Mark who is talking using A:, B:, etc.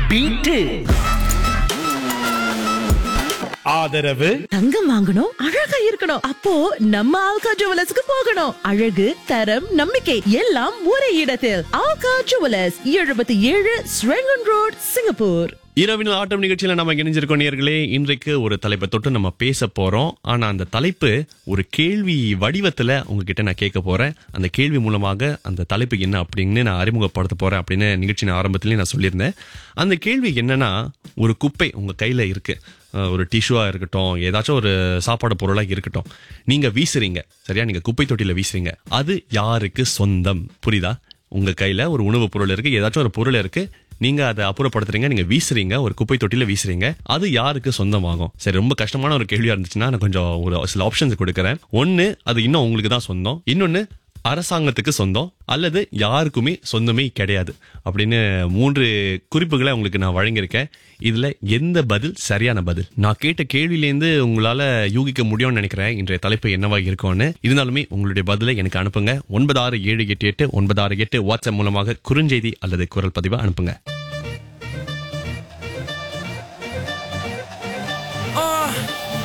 A: beat ஆதரவு
B: தங்கம் வாங்கணும் அழகா இருக்கணும் அப்போ நம்ம ஆல்கா ஜுவலர்ஸ்க்கு போகணும் அழகு தரம் நம்பிக்கை எல்லாம் ஒரே இடத்தில் ஆல்கா ஜுவலர்ஸ் எழுபத்தி ஏழு ஸ்ரெங்கன் ரோட் சிங்கப்பூர்
C: இரவின் ஆட்டம் நிகழ்ச்சியில நம்ம இணைஞ்சிருக்கோம் நேர்களே இன்றைக்கு ஒரு தலைப்பை தொட்டு நம்ம பேச போறோம் ஆனா அந்த தலைப்பு ஒரு கேள்வி வடிவத்துல உங்ககிட்ட நான் கேட்க போறேன் அந்த கேள்வி மூலமாக அந்த தலைப்பு என்ன அப்படின்னு நான் அறிமுகப்படுத்த போறேன் அப்படின்னு நிகழ்ச்சியின் ஆரம்பத்திலேயே நான் சொல்லியிருந்தேன் அந்த கேள்வி என்னன்னா ஒரு குப்பை உங்க கையில இருக்கு அஹ் ஒரு டிஷ்யூவா இருக்கட்டும் ஏதாச்சும் ஒரு சாப்பாடு பொருளா இருக்கட்டும் நீங்க வீசுறீங்க சரியா நீங்க குப்பை தொட்டியில வீசுறீங்க அது யாருக்கு சொந்தம் புரியுதா உங்க கையில ஒரு உணவுப் பொருள் இருக்கு ஏதாச்சும் ஒரு பொருள் இருக்கு நீங்க அதை அப்புறப்படுத்துறீங்க நீங்க வீசுறீங்க ஒரு குப்பை தொட்டில வீசுறீங்க அது யாருக்கு சொந்தமாகும் சரி ரொம்ப கஷ்டமான ஒரு கேள்வியா இருந்துச்சுன்னா நான் கொஞ்சம் ஒரு சில ஆப்ஷன்ஸ் கொடுக்கறேன் ஒன்னு அது இன்னும் உங்களுக்கு தான் சொந்தம் இன்னொன்னு அரசாங்கத்துக்கு சொந்தம் அல்லது யாருக்குமே சொந்தமே கிடையாது அப்படின்னு மூன்று குறிப்புகளை உங்களுக்கு நான் வழங்கியிருக்கேன் இதுல எந்த பதில் சரியான பதில் நான் கேட்ட கேள்வியிலேருந்து உங்களால யூகிக்க முடியும்னு நினைக்கிறேன் இன்றைய தலைப்பு என்னவா இருக்கும்னு இருந்தாலுமே உங்களுடைய பதிலை எனக்கு அனுப்புங்க ஒன்பது ஆறு ஏழு எட்டு எட்டு ஒன்பது ஆறு எட்டு வாட்ஸ்அப் மூலமாக குறுஞ்செய்தி அல்லது குரல் பதிவை அனுப்புங்க